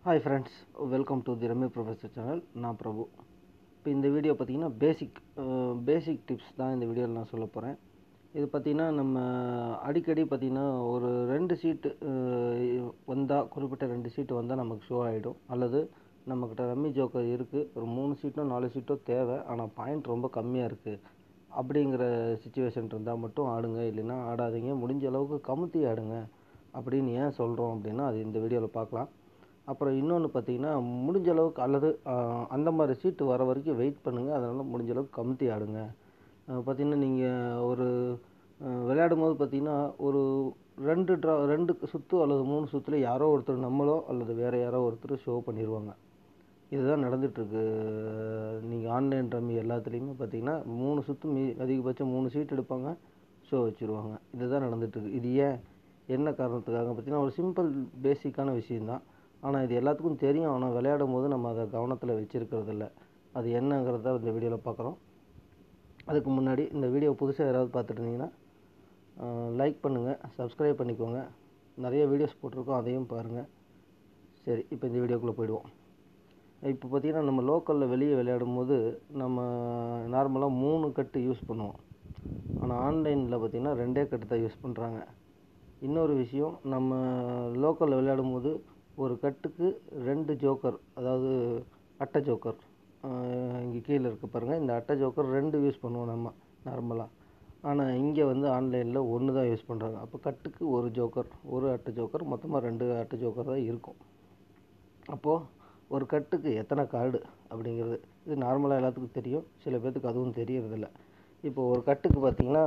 hi friends welcome to the Ramya professor channel நான் பிரபு இப்போ இந்த வீடியோ பார்த்தீங்கன்னா பேசிக் பேசிக் டிப்ஸ் தான் இந்த வீடியோவில் நான் சொல்ல போகிறேன் இது பார்த்திங்கன்னா நம்ம அடிக்கடி பார்த்திங்கன்னா ஒரு ரெண்டு சீட்டு வந்தால் குறிப்பிட்ட ரெண்டு சீட்டு வந்தால் நமக்கு ஷோ ஆகிடும் அல்லது நம்மக்கிட்ட ரம்மி ஜோக்கர் இருக்குது ஒரு மூணு சீட்டோ நாலு சீட்டோ தேவை ஆனால் பாயிண்ட் ரொம்ப கம்மியாக இருக்குது அப்படிங்கிற சுச்சுவேஷன் இருந்தால் மட்டும் ஆடுங்க இல்லைன்னா ஆடாதீங்க முடிஞ்ச அளவுக்கு கமுத்தி ஆடுங்க அப்படின்னு ஏன் சொல்கிறோம் அப்படின்னா அது இந்த வீடியோவில் பார்க்கலாம் அப்புறம் இன்னொன்று பார்த்தீங்கன்னா முடிஞ்ச அளவுக்கு அல்லது ஆஹ், அந்த மாதிரி சீட்டு வர வரைக்கும் வெயிட் பண்ணுங்கள் அதனால் முடிஞ்ச அளவுக்கு கமுத்தி ஆடுங்க பார்த்தீங்கன்னா நீங்கள் ஒரு ஆஹ், விளையாடும் போது பார்த்தீங்கன்னா ஒரு ரெண்டு ட்ரா ரெண்டு சுற்று அல்லது மூணு சுற்றுல யாரோ ஒருத்தர் நம்மளோ அல்லது வேறு யாரோ ஒருத்தர் ஷோ பண்ணிடுவாங்க இதுதான் நடந்துகிட்ருக்கு நீங்கள் ஆன்லைன் ரம்மி எல்லாத்துலேயுமே பார்த்தீங்கன்னா மூணு சுற்று மீ அதிகபட்சம் மூணு சீட் எடுப்பாங்க ஷோ வச்சுருவாங்க இதுதான் நடந்துகிட்ருக்கு இது ஏன் என்ன காரணத்துக்காக பார்த்தீங்கன்னா ஒரு சிம்பிள் பேசிக்கான விஷயந்தான் ஆனால் இது எல்லாத்துக்கும் தெரியும் ஆனால் விளையாடும் போது நம்ம அதை கவனத்தில் வச்சுருக்கிறது இல்ல அது என்னங்கிறத இந்த வீடியோவில் பார்க்குறோம் அதுக்கு முன்னாடி இந்த வீடியோ புதுசாக யாராவது பார்த்துட்டு இருந்தீங்கன்னா லைக் பண்ணுங்கள் சப்ஸ்கிரைப் பண்ணிக்கோங்க நிறைய வீடியோஸ் போட்டிருக்கோம் அதையும் பாருங்கள் சரி இப்போ இந்த வீடியோக்குள்ளே போயிடுவோம் இப்போ பார்த்தீங்கன்னா நம்ம லோக்கலில் வெளியே விளையாடும் போது நம்ம நார்மலாக மூணு கட்டு யூஸ் பண்ணுவோம் ஆனால் ஆன்லைனில் பார்த்தீங்கன்னா ரெண்டே கட்டு தான் யூஸ் பண்ணுறாங்க இன்னொரு விஷயம் நம்ம லோக்கலில் விளையாடும் போது ஒரு கட்டுக்கு ரெண்டு ஜோக்கர் அதாவது அட்டை ஜோக்கர் இங்கே கீழே இருக்க பாருங்கள் இந்த அட்டை ஜோக்கர் ரெண்டு யூஸ் பண்ணுவோம் நம்ம நார்மலாக ஆனால் இங்கே வந்து ஆன்லைனில் ஒன்று தான் யூஸ் பண்ணுறாங்க அப்போ கட்டுக்கு ஒரு ஜோக்கர் ஒரு அட்டை ஜோக்கர் மொத்தமாக ரெண்டு அட்டை ஜோக்கர் தான் இருக்கும் அப்போது ஒரு கட்டுக்கு எத்தனை கார்டு அப்படிங்கிறது இது நார்மலாக எல்லாத்துக்கும் தெரியும் சில பேர்த்துக்கு அதுவும் தெரியறதில்ல இப்போ ஒரு கட்டுக்கு பார்த்தீங்கன்னா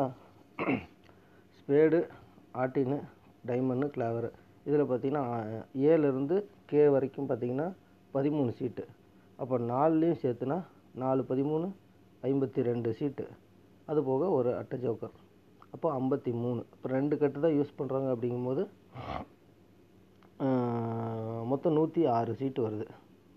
ஸ்பேடு ஆட்டினு டைமண்டு கிளாவரு இதில் பார்த்தீங்கன்னா ஏலேருந்து கே வரைக்கும் பார்த்தீங்கன்னா பதிமூணு சீட்டு அப்போ நாலுலேயும் சேர்த்துனா நாலு பதிமூணு ஐம்பத்தி ரெண்டு சீட்டு அது போக ஒரு அட்டை ஜோக்கர் அப்போ ஐம்பத்தி மூணு இப்போ ரெண்டு கட்டு தான் யூஸ் பண்ணுறாங்க அப்படிங்கும்போது ஆஹ், மொத்தம் நூற்றி ஆறு சீட்டு வருது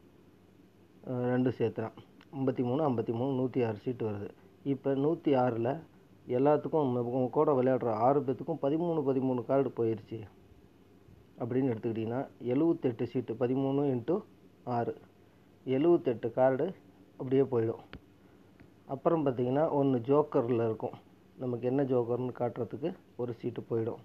ஆஹ், ரெண்டு சேர்த்துனா ஐம்பத்தி மூணு ஐம்பத்தி மூணு நூற்றி ஆறு சீட்டு வருது இப்போ நூற்றி ஆறில் எல்லாத்துக்கும் உங்க கூட விளையாடுற ஆறு பேர்த்துக்கும் பதிமூணு பதிமூணு கார்டு போயிடுச்சு அப்படின்னு எடுத்துக்கிட்டிங்கன்னா எழுவத்தெட்டு சீட்டு பதிமூணு இன்ட்டு ஆறு எழுவத்தெட்டு கார்டு அப்படியே போயிடும் அப்புறம் பார்த்தீங்கன்னா ஒன்று ஜோக்கரில் இருக்கும் நமக்கு என்ன ஜோக்கர்னு காட்டுறதுக்கு ஒரு சீட்டு போயிடும்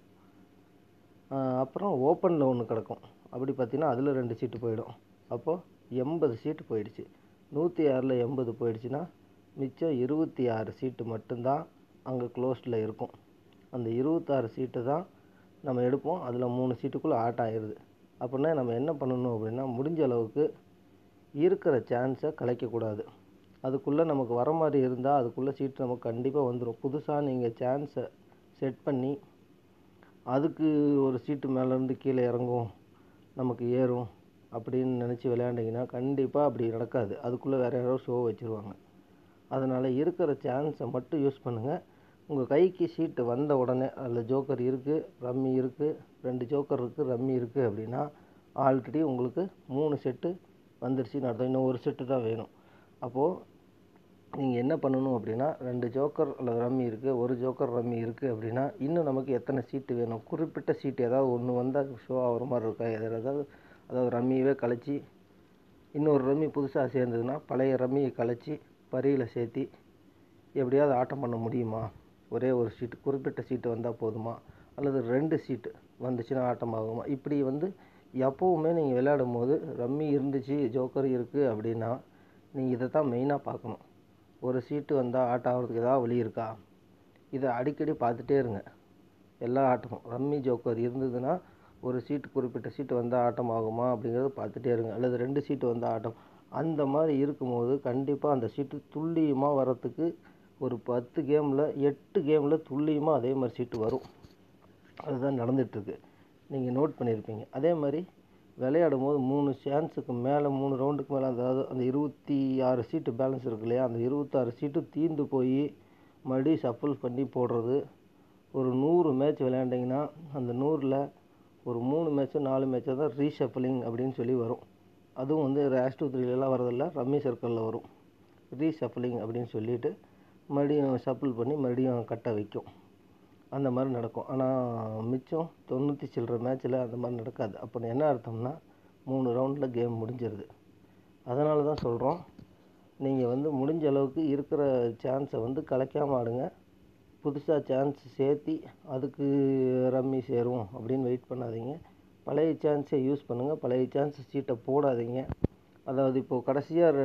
ஆஹ் அப்புறம் ஓப்பனில் ஒன்று கிடக்கும் அப்படி பார்த்தீங்கன்னா அதில் ரெண்டு சீட்டு போயிடும் அப்போது எண்பது சீட்டு போயிடுச்சு நூற்றி ஆறில் எண்பது போயிடுச்சுன்னா மிச்சம் இருபத்தி ஆறு சீட்டு மட்டும்தான் அங்கே க்ளோஸ்டில் இருக்கும் அந்த இருபத்தாறு சீட்டு தான் நம்ம எடுப்போம் அதில் மூணு சீட்டுக்குள்ளே ஆட் ஆயிடுது அப்படின்னா நம்ம என்ன பண்ணணும் அப்படின்னா முடிஞ்ச அளவுக்கு இருக்கிற சான்ஸை கலைக்கக்கூடாது அதுக்குள்ளே நமக்கு வர மாதிரி இருந்தால் அதுக்குள்ளே சீட்டு நமக்கு கண்டிப்பாக வந்துடும் புதுசாக நீங்கள் சான்ஸை செட் பண்ணி அதுக்கு ஒரு சீட்டு மேலேருந்து கீழே இறங்கும் நமக்கு ஏறும் அப்படின்னு நினச்சி விளையாண்டிங்கன்னா கண்டிப்பாக அப்படி நடக்காது அதுக்குள்ளே வேறு யாரோ ஷோ வச்சுருவாங்க அதனால் இருக்கிற சான்ஸை மட்டும் யூஸ் பண்ணுங்கள் உங்கள் கைக்கு சீட்டு வந்த உடனே அதில் ஜோக்கர் இருக்குது ரம்மி இருக்குது ரெண்டு ஜோக்கர் இருக்குது ரம்மி இருக்குது அப்படின்னா ஆல்ரெடி உங்களுக்கு மூணு செட்டு வந்துருச்சுன்னு அர்த்தம் இன்னும் ஒரு செட்டு தான் வேணும் அப்போது நீங்கள் என்ன பண்ணணும் அப்படின்னா ரெண்டு ஜோக்கர் அல்லது ரம்மி இருக்குது ஒரு ஜோக்கர் ரம்மி இருக்குது அப்படின்னா இன்னும் நமக்கு எத்தனை சீட்டு வேணும் குறிப்பிட்ட சீட்டு ஏதாவது ஒன்று வந்தால் ஷோ ஆகிற மாதிரி இருக்கா எதாவது ஏதாவது அதாவது ரம்மியவே கழிச்சு இன்னொரு ரம்மி புதுசாக சேர்ந்ததுன்னா பழைய ரம்மியை கழிச்சு பரியில் சேர்த்தி எப்படியாவது ஆட்டம் பண்ண முடியுமா ஒரே ஒரு சீட்டு குறிப்பிட்ட சீட்டு வந்தால் போதுமா அல்லது ரெண்டு சீட்டு வந்துச்சுன்னா ஆட்டம் ஆகுமா இப்படி வந்து எப்போவுமே நீங்கள் விளையாடும் போது ரம்மி இருந்துச்சு ஜோக்கர் இருக்குது அப்படின்னா நீங்கள் இதை தான் மெயினாக பார்க்கணும் ஒரு சீட்டு வந்தால் ஆட்டம் ஆகிறதுக்கு ஏதாவது வழி இருக்கா இதை அடிக்கடி பார்த்துட்டே இருங்க எல்லா ஆட்டமும் ரம்மி ஜோக்கர் இருந்ததுன்னா ஒரு சீட்டு குறிப்பிட்ட சீட்டு வந்தால் ஆட்டம் ஆகுமா அப்படிங்கிறத பார்த்துட்டே இருங்க அல்லது ரெண்டு சீட்டு வந்தால் ஆட்டம் அந்த மாதிரி இருக்கும்போது கண்டிப்பாக அந்த சீட்டு துல்லியமாக வரத்துக்கு ஒரு பத்து கேமில் எட்டு கேமில் துல்லியமாக அதே மாதிரி சீட்டு வரும் அதுதான் நடந்துகிட்ருக்கு நீங்கள் நோட் பண்ணியிருப்பீங்க அதே மாதிரி விளையாடும் போது மூணு சான்ஸுக்கு மேலே மூணு ரவுண்டுக்கு மேலே அதாவது அந்த இருபத்தி ஆறு சீட்டு பேலன்ஸ் இருக்கு இல்லையா அந்த இருபத்தாறு சீட்டு தீர்ந்து போய் மறுபடியும் ஷஃபிள் பண்ணி போடுறது ஒரு நூறு மேட்ச் விளையாண்டிங்கன்னா அந்த நூறில் ஒரு மூணு மேட்ச்சோ நாலு மேட்ச்சோ தான் ரீஷஃபிளிங் அப்படின்னு சொல்லி வரும் அதுவும் வந்து ரேஷ் டூ த்ரீலலாம் வரதில்ல ரம்மி சர்க்கிளில் வரும் ரீஷஃபிளிங் அப்படின்னு சொல்லிட்டு மறுபடியும் ஷஃபிள் பண்ணி மறுபடியும் கட்ட வைக்கும் அந்த மாதிரி நடக்கும் ஆனால் மிச்சம் தொண்ணூற்றி சில்லற மேட்ச்சில் அந்த மாதிரி நடக்காது அப்போ என்ன அர்த்தம்னா மூணு ரவுண்டில் கேம் முடிஞ்சிருது அதனால தான் சொல்கிறோம் நீங்கள் வந்து முடிஞ்ச அளவுக்கு இருக்கிற சான்ஸை வந்து கலைக்காமல் ஆடுங்க புதுசாக சான்ஸ் சேர்த்தி அதுக்கு ரம்மி சேரும் அப்படின்னு வெயிட் பண்ணாதீங்க பழைய சான்ஸை யூஸ் பண்ணுங்கள் பழைய சான்ஸ் சீட்டை போடாதீங்க அதாவது இப்போது கடைசியாக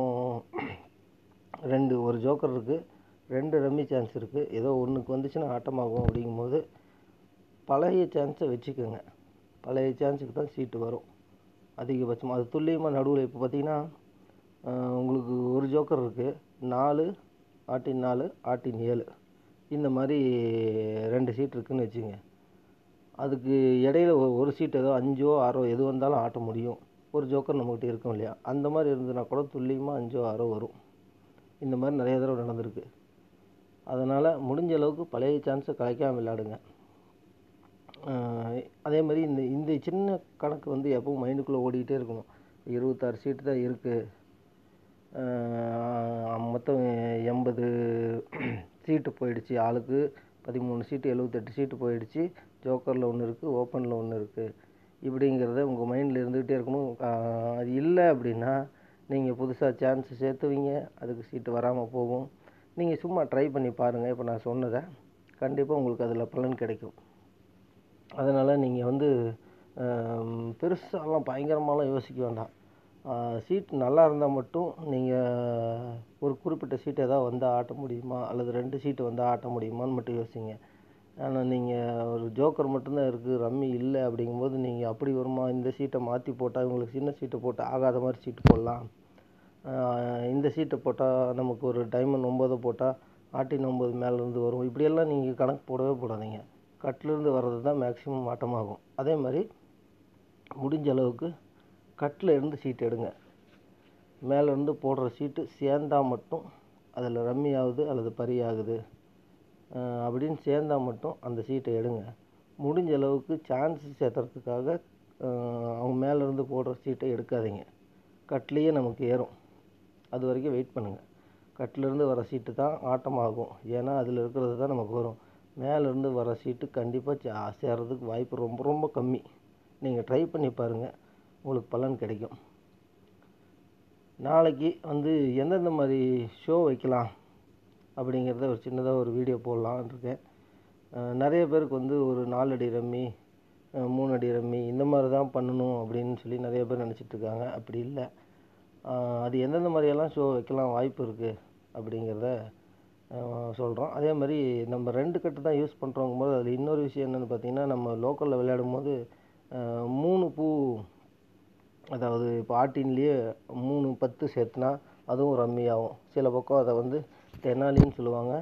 ரெண்டு ஒரு ஜோக்கர் இருக்குது ரெண்டு ரம்மி சான்ஸ் இருக்குது ஏதோ ஒன்றுக்கு வந்துச்சுன்னா ஆட்டமாகும் அப்படிங்கும்போது பழைய சான்ஸை வச்சுக்கோங்க பழைய சான்ஸுக்கு தான் சீட்டு வரும் அதிகபட்சமாக அது துல்லியமாக நடுவில் இப்போ பார்த்தீங்கன்னா உங்களுக்கு ஒரு ஜோக்கர் இருக்குது நாலு ஆட்டின் நாலு ஆட்டின் ஏழு இந்த மாதிரி ரெண்டு சீட் இருக்குதுன்னு வச்சுங்க அதுக்கு இடையில ஒ- ஒரு சீட் ஏதோ அஞ்சோ ஆறோ எது வந்தாலும் ஆட்ட முடியும் ஒரு ஜோக்கர் நம்மகிட்ட இருக்கும் இல்லையா அந்த மாதிரி இருந்ததுன்னா கூட துல்லியமாக அஞ்சோ ஆறோ வரும் இந்த மாதிரி நிறைய தடவை நடந்திருக்கு அதனால் முடிஞ்ச அளவுக்கு பழைய சான்ஸை கலைக்காமல் விளையாடுங்க ஆஹ் அதே மாதிரி இந்த இந்த சின்ன கணக்கு வந்து எப்பவும் மைண்டுக்குள்ளே ஓடிக்கிட்டே இருக்கணும் இருபத்தாறு சீட்டு தான் இருக்குது மொத்தம் எண்பது சீட்டு போயிடுச்சு ஆளுக்கு பதிமூணு சீட்டு எழுபத்தெட்டு சீட்டு போயிடுச்சு ஜோக்கரில் ஒன்று இருக்குது ஓப்பனில் ஒன்று இருக்குது இப்படிங்கிறத உங்கள் மைண்டில் இருந்துக்கிட்டே இருக்கணும் ஆஹ் அது இல்லை அப்படின்னா நீங்கள் புதுசாக சான்ஸ் சேர்த்துவீங்க அதுக்கு சீட்டு வராமல் போகும் நீங்கள் சும்மா ட்ரை பண்ணி பாருங்கள் இப்போ நான் சொன்னதை கண்டிப்பாக உங்களுக்கு அதில் பலன் கிடைக்கும் அதனால் நீங்கள் வந்து பெருசாலாம் பயங்கரமாலாம் யோசிக்க வேண்டாம் சீட் நல்லா இருந்தால் மட்டும் நீங்கள் ஒரு குறிப்பிட்ட சீட் ஏதாவது வந்தால் ஆட்ட முடியுமா அல்லது ரெண்டு சீட்டு வந்தால் ஆட்ட முடியுமான்னு மட்டும் யோசிங்க ஆனால் நீங்கள் ஒரு ஜோக்கர் மட்டும்தான் இருக்குது ரம்மி இல்லை அப்படிங்கும்போது நீங்கள் அப்படி வருமா இந்த சீட்டை மாற்றி போட்டால் இவங்களுக்கு சின்ன சீட்டை போட்டு ஆகாத மாதிரி சீட்டு போடலாம் ஆஹ் இந்த சீட்டை போட்டால் நமக்கு ஒரு டைமண்ட் ஒம்பதை போட்டால் ஆட்டின் ஒம்பது மேலேருந்து வரும் இப்படியெல்லாம் நீங்கள் கணக்கு போடவே போடாதீங்க கட்டிலேருந்து வர்றது தான் மேக்ஸிமம் ஆட்டமாகும் அதே மாதிரி முடிஞ்ச அளவுக்கு கட்டில் இருந்து சீட் எடுங்க மேலேருந்து போடுற சீட்டு சேர்ந்தா மட்டும் அதில் ரம்மி ஆகுது அல்லது பறி ஆகுது ஆஹ் அப்படின்னு சேர்ந்தா மட்டும் அந்த சீட்டை எடுங்க முடிஞ்ச அளவுக்கு சான்ஸ் சேர்த்துறதுக்காக ஆஹ் அவங்க மேலேருந்து போடுற சீட்டை எடுக்காதீங்க கட்லேயே நமக்கு ஏறும் அது வரைக்கும் வெயிட் பண்ணுங்கள் கட்டிலேருந்து வர சீட்டு தான் ஆட்டமாகும் ஏன்னா அதில் இருக்கிறது தான் நமக்கு வரும் மேலேருந்து வர சீட்டு கண்டிப்பாக சேர்றதுக்கு வாய்ப்பு ரொம்ப ரொம்ப கம்மி நீங்கள் ட்ரை பண்ணி பாருங்கள் உங்களுக்கு பலன் கிடைக்கும் நாளைக்கு வந்து எந்தெந்த மாதிரி ஷோ வைக்கலாம் அப்படிங்கிறத ஒரு சின்னதாக ஒரு வீடியோ போடலான்னு இருக்கேன் அஹ் நிறைய பேருக்கு வந்து ஒரு நாலு அடி ரம்மி அஹ் மூணு அடி ரம்மி இந்த மாதிரி தான் பண்ணணும் அப்படின்னு சொல்லி நிறைய பேர் நினச்சிட்டு இருக்காங்க அப்படி இல்லை அஹ் அது எந்தெந்த மாதிரியெல்லாம் ஷோ வைக்கலாம் வாய்ப்பு இருக்குது அப்படிங்கிறத சொல்கிறோம் அதே மாதிரி நம்ம ரெண்டு கட்டு தான் யூஸ் பண்ணுறோங்கும் போது அதில் இன்னொரு விஷயம் என்னென்னு பார்த்தீங்கன்னா நம்ம லோக்கலில் விளையாடும் போது அஹ் மூணு பூ அதாவது இப்போ ஆட்டின்லேயே மூணு பத்து சேர்த்துனா அதுவும் ரம்மி ஆகும் சில பக்கம் அதை வந்து தெனாலின்னு சொல்லுவாங்க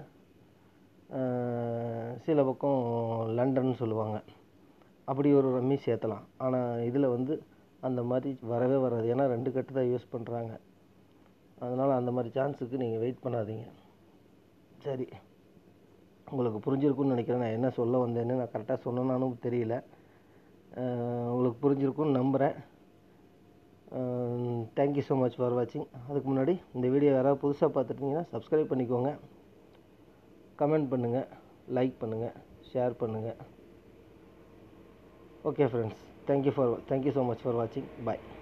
அஹ் சில பக்கம் லண்டன் சொல்லுவாங்க அப்படி ஒரு ரம்மி சேர்த்தலாம் ஆனால் இதில் வந்து அந்த மாதிரி வரவே வராது ஏன்னா ரெண்டு கட்டு தான் யூஸ் பண்ணுறாங்க அதனால் அந்த மாதிரி சான்ஸுக்கு நீங்கள் வெயிட் பண்ணாதீங்க சரி உங்களுக்கு புரிஞ்சிருக்கும்னு நினைக்கிறேன் நான் என்ன சொல்ல வந்தேன்னு நான் கரெக்டாக சொன்னேனானும் தெரியல அஹ் உங்களுக்கு புரிஞ்சிருக்கும்னு நம்புகிறேன் தேங்க்யூ ஸோ மச் ஃபார் வாட்சிங் அதுக்கு முன்னாடி இந்த வீடியோ யாராவது புதுசாக பார்த்துட்டீங்கன்னா சப்ஸ்கிரைப் பண்ணிக்கோங்க கமெண்ட் பண்ணுங்கள் லைக் பண்ணுங்கள் ஷேர் பண்ணுங்கள் okay friends thank you for thank you so much for வாட்சிங் பாய்